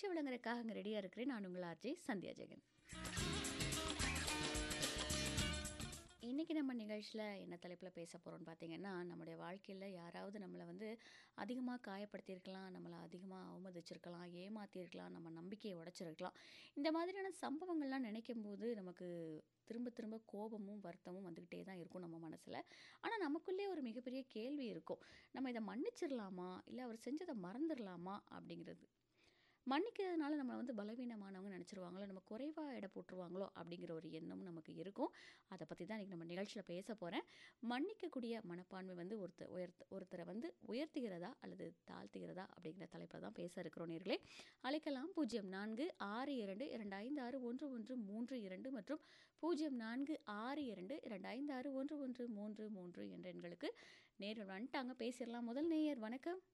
நிகழ்ச்சி வழங்குறதுக்காக அங்கே ரெடியாக இருக்கிறேன் நான் உங்கள் ஆர்ஜே சந்தியா ஜெகன் இன்றைக்கி நம்ம நிகழ்ச்சியில் என்ன தலைப்பில் பேச போகிறோம்னு பார்த்தீங்கன்னா நம்முடைய வாழ்க்கையில் யாராவது நம்மளை வந்து அதிகமாக காயப்படுத்தியிருக்கலாம் நம்மளை அதிகமாக அவமதிச்சிருக்கலாம் ஏமாற்றிருக்கலாம் நம்ம நம்பிக்கையை உடைச்சிருக்கலாம் இந்த மாதிரியான சம்பவங்கள்லாம் நினைக்கும் போது நமக்கு திரும்ப திரும்ப கோபமும் வருத்தமும் வந்துக்கிட்டே தான் இருக்கும் நம்ம மனசில் ஆனால் நமக்குள்ளே ஒரு மிகப்பெரிய கேள்வி இருக்கும் நம்ம இதை மன்னிச்சிடலாமா இல்லை அவர் செஞ்சதை மறந்துடலாமா அப்படிங்கிறது மன்னிக்கிறதுனால நம்ம வந்து பலவீனமானவங்க நினச்சிருவாங்களோ நம்ம குறைவாக எடை போட்டுருவாங்களோ அப்படிங்கிற ஒரு எண்ணமும் நமக்கு இருக்கும் அதை பற்றி தான் இன்றைக்கி நம்ம நிகழ்ச்சியில் பேச போகிறேன் மன்னிக்கக்கூடிய மனப்பான்மை வந்து ஒருத்தர் உயர்த்த ஒருத்தரை வந்து உயர்த்துகிறதா அல்லது தாழ்த்துகிறதா அப்படிங்கிற தலைப்பில் தான் பேச இருக்கிறோம் நேர்களே அழைக்கலாம் பூஜ்ஜியம் நான்கு ஆறு இரண்டு இரண்டு ஐந்து ஆறு ஒன்று ஒன்று மூன்று இரண்டு மற்றும் பூஜ்ஜியம் நான்கு ஆறு இரண்டு இரண்டு ஐந்து ஆறு ஒன்று ஒன்று மூன்று மூன்று என்ற எண்களுக்கு நேரில் வந்துட்டாங்க பேசிடலாம் முதல் நேயர் வணக்கம்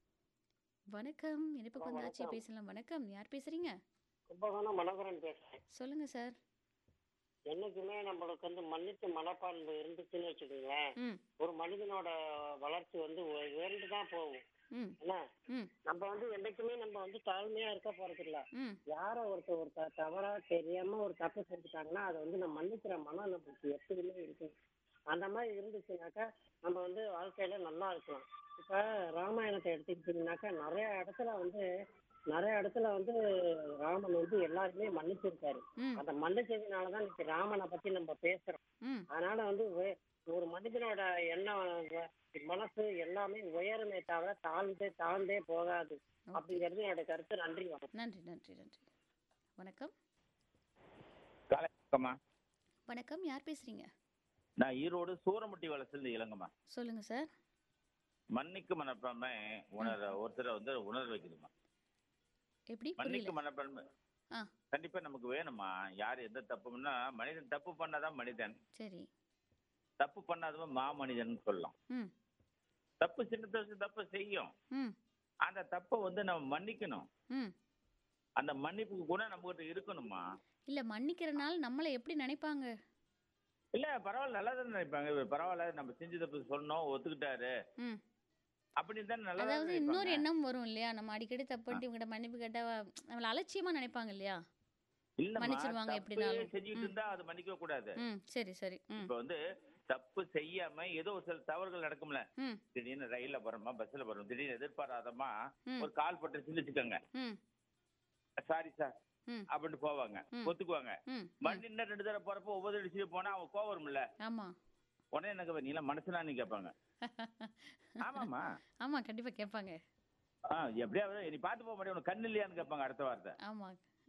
வணக்கம் இனிப்புக்கு வந்தாச்சு பேசலாம் வணக்கம் யார் பேசுறீங்க கும்பகோணம் மனோகரன் பேசுறேன் சொல்லுங்க சார் என்னைக்குமே நம்மளுக்கு வந்து மன்னிப்பு மனப்பான்மை இருந்துச்சுன்னு வச்சுக்கோங்களேன் ம் ஒரு மனிதனோட வளர்ச்சி வந்து உ- உயர்ந்து தான் போகும் ம் என்ன ம் நம்ம வந்து என்னைக்குமே நம்ம வந்து தாழ்மையா இருக்க போறது இல்ல ம் யாரோ ஒருத்தர் ஒரு த- தவறா தெரியாம ஒரு தப்பு செஞ்சுட்டாங்கன்னா அதை வந்து நம்ம மன்னிக்கிற மனம் நமக்கு எப்பயுமே இருக்கு அந்த மாதிரி இருந்துச்சுனாக்கா நம்ம வந்து வாழ்க்கையில நல்லா இருக்கலாம் இப்ப ராமாயணத்தை எடுத்துக்கிட்டீங்கன்னாக்கா நிறைய இடத்துல வந்து நிறைய இடத்துல வந்து ராமன் வந்து எல்லாருமே மன்னிச்சிருக்காரு ம் அந்த மன்னிச்சதுனாலதான் இன்னைக்கு ராமனை பத்தி நம்ம பேசுறோம் ம் அதனால வந்து உய- ஒரு மனிதனோட எண்ணம் வ- மனசு எல்லாமே உயருமே தவிர தாழ்ந்தே தாழ்ந்தே போகாது அப்படிங்கிறது என்னோட கருத்து நன்றி வணக்கம் நன்றி நன்றி நன்றி வணக்கம் காலை வணக்கம்மா வணக்கம் யார் பேசுறீங்க நான் ஈரோடு சூரமுட்டி வளசிலிருந்து இளங்கம்மா சொல்லுங்க சார் மன்னிக்கு மனப்பான்மை உணர ஒருத்தரை வந்து உணர வைக்குதுமா எப்படி மன்னிக்கு புரியல மனப்பான்மை ஆ கண்டிப்பா நமக்கு வேணுமா யார் எந்த தப்புன்னா மனிதன் தப்பு பண்ணாதான் மனிதன் சரி தப்பு பண்ணாதவன் மா மனிதன் சொல்லலாம் ம் தப்பு சின்ன தப்பு தப்பு செய்யும் ம் அந்த தப்பை வந்து நம்ம மன்னிக்கணும் ம் அந்த மன்னிப்புக்கு கூட நம்ம கிட்ட இருக்கணுமா இல்லை மன்னிக்கிறனால நம்மளை எப்படி நினைப்பாங்க இல்ல பரவாயில்ல நல்லா தானே நினைப்பாங்க இவர் பரவாயில்ல நம்ம செஞ்ச தப்பு சொன்னோம் ஒத்துக்கிட்டாரு ம் அப்படின்னு தானே நல்லா அதாவது இன்னொரு எண்ணம் வரும் இல்லையா நம்ம அடிக்கடி தப்பு பண்ணிட்டு இவங்ககிட்ட மன்னிப்பு கேட்டா நம்மளை அலட்சியமா நினைப்பாங்க இல்லையா மன்னிச்சிருவாங்க எப்படினாலும். செஞ்சுட்டு இருந்தா அது மன்னிக்க கூடாது ம் சரி சரி ம் இப்ப வந்து தப்பு செய்யாம ஏதோ ஒரு சில தவறுகள் நடக்கும்ல ம் திடீர்னு ரயில்ல போறோமா பஸ்ல போறோம் திடீர்னு எதிர்பாராதமா ம். ஒரு கால் பட்டு வச்சுக்கோங்க ம் சாரி சார் ம் அப்படின்ட்டு போவாங்க ம். ஒத்துக்குவாங்க ம் மணி இன்னும் ரெண்டு தடவை போறப்போ ஒவ்வொரு அடிச்சுட்டு போனா அவன் கோவம் வரும்ல ஆமா உடனே எனக்கு நீ எல்லாம் மனசுலான்னு கேட்பாங்க ஆமாமா ஆமா கண்டிப்பா கேட்பாங்க ஆ எப்படியாவது நீ பார்த்து போக மாட்டே உனக்கு கண்ணு இல்லையான்னு கேட்பாங்க அடுத்த வார்த்தை ஆமா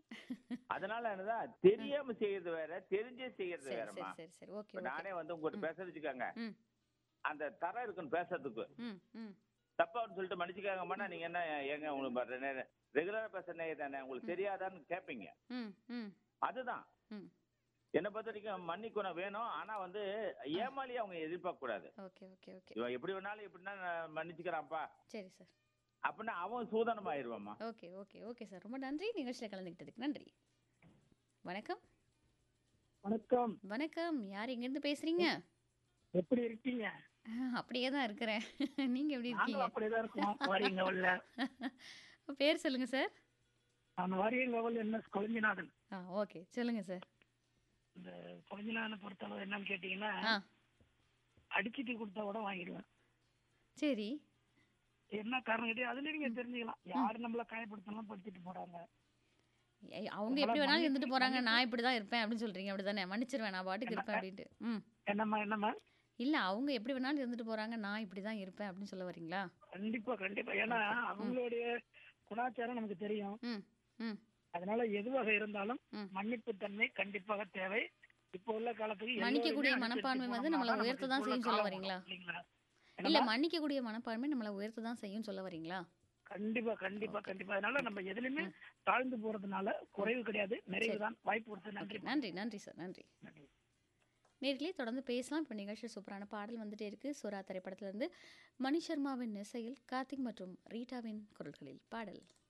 அதனால என்னதான் தெரியாம செய்யறது வேற தெரிஞ்சே செய்யறது சரி வேறமா சரி சரி சரி ஓகே இப்ப ஓகே நானே வந்து உங்ககிட்ட பேச வச்சுக்காங்க ம் அந்த தரம் இருக்குன்னு பேசுறதுக்கு ம் ம் தப்பான்னு சொல்லிட்டு மன்னிச்சுக்காங்கம்மா நீங்க என்ன ஏங்க உங்களுக்கு ரெகுலரா பேசுறனே தானே உங்களுக்கு தெரியாதான்னு கேட்பீங்க ம் ம் அதுதான் ம் என்னை பொறுத்த வரைக்கும் மன்னிக்கணும் வேணும் ஆனா வந்து ஏமாளி அவங்க எதிர்பார்க்க கூடாது ஓகே ஓகே ஓகே இவன் எப்படி வேணாலும் எப்படின்னா நான் மன்னிச்சுக்கிறான்ப்பா சரி சார் அப்படின்னா அவன் சூதனம் ஆயிடுவாம்மா ஓகே ஓகே ஓகே சார் ரொம்ப நன்றி நிகழ்ச்சியில் கலந்துக்கிட்டதுக்கு நன்றி வணக்கம் வணக்கம் வணக்கம் யார் எங்கேருந்து பேசுறீங்க எப்படி இருக்கீங்க அப்படியே தான் இருக்கிறேன் நீங்க எப்படி இருக்கீங்க அப்படியேதான் இருக்கோம் வாரியங்கவல்ல பேர் சொல்லுங்க சார் நான் வாரியங்கவல் என்ன கொலைஞ்சிநாதன் ஆ ஓகே சொல்லுங்க சார் இந்த கொலைஞ்சிநாதனை பொறுத்தளவு என்னன்னு கேட்டீங்கன்னா ஆ அடிச்சிட்டு கொடுத்தா கூட வாங்கிடுவேன் சரி என்ன காரணம் கேட்டு அதுல நீங்க தெரிஞ்சுக்கலாம் யாரு நம்மள காயப்படுத்தலாம் படுத்திட்டு போறாங்க ஐ- அவங்க எப்படி வேணாலும் இருந்துட்டு போறாங்க நான் இப்படி தான் இருப்பேன் அப்படின்னு சொல்றீங்க அப்படிதானே மன்னிச்சிருவேன் நான் பாட்டுக்கு இருப்பேன் அப்படின்ட்டு ம் என்னம்மா என்னம்மா இல்ல அவங்க எப்படி வேணாலும் இருந்துட்டு போறாங்க நான் இப்படி தான் இருப்பேன் அப்படின்னு சொல்ல வரீங்களா கண்டிப்பா கண்டிப்பா ஏன்னா அவங்களுடைய குணாச்சாரம் நமக்கு தெரியும் ம் ம் அதனால எதுவாக இருந்தாலும் ம். மன்னிப்பு தன்மை கண்டிப்பாக தேவை இப்போ உள்ள காலத்துக்கு மன்னிக்கக்கூடிய எல்லோருமே மனப்பான்மை அனுசரித்து வந்து நம்மளை போனோம்னா உயர்த்த தான் நமக்கு செய்யும் இப்போ சொல்ல உள்ள வரீங்களா? காலம் இல்லைங்களா? இல்ல என்னம்மா? மன்னிக்கக்கூடிய மனப்பான்மை நம்மளை உயர்த்த தான் செய்யும் சொல்ல வரீங்களா கண்டிப்பா கண்டிப்பா கண்டிப்பா அதனால நம்ம எதுலயுமே தாழ்ந்து போறதுனால குறைவு கிடையாது நிறைவுதான் வாய்ப்பு கொடுத்து நன்றி ஓகே நன்றி நன்றி சார் நன்றி நன்றி நேர்களே தொடர்ந்து பேசலாம் இப்போ நிகழ்ச்சி சூப்பரான பாடல் வந்துட்டே இருக்கு சுறா திரைப்படத்திலிருந்து மணி சர்மாவின் இசையில் கார்த்திக் மற்றும் ரீட்டாவின் குரல்களில் பாடல்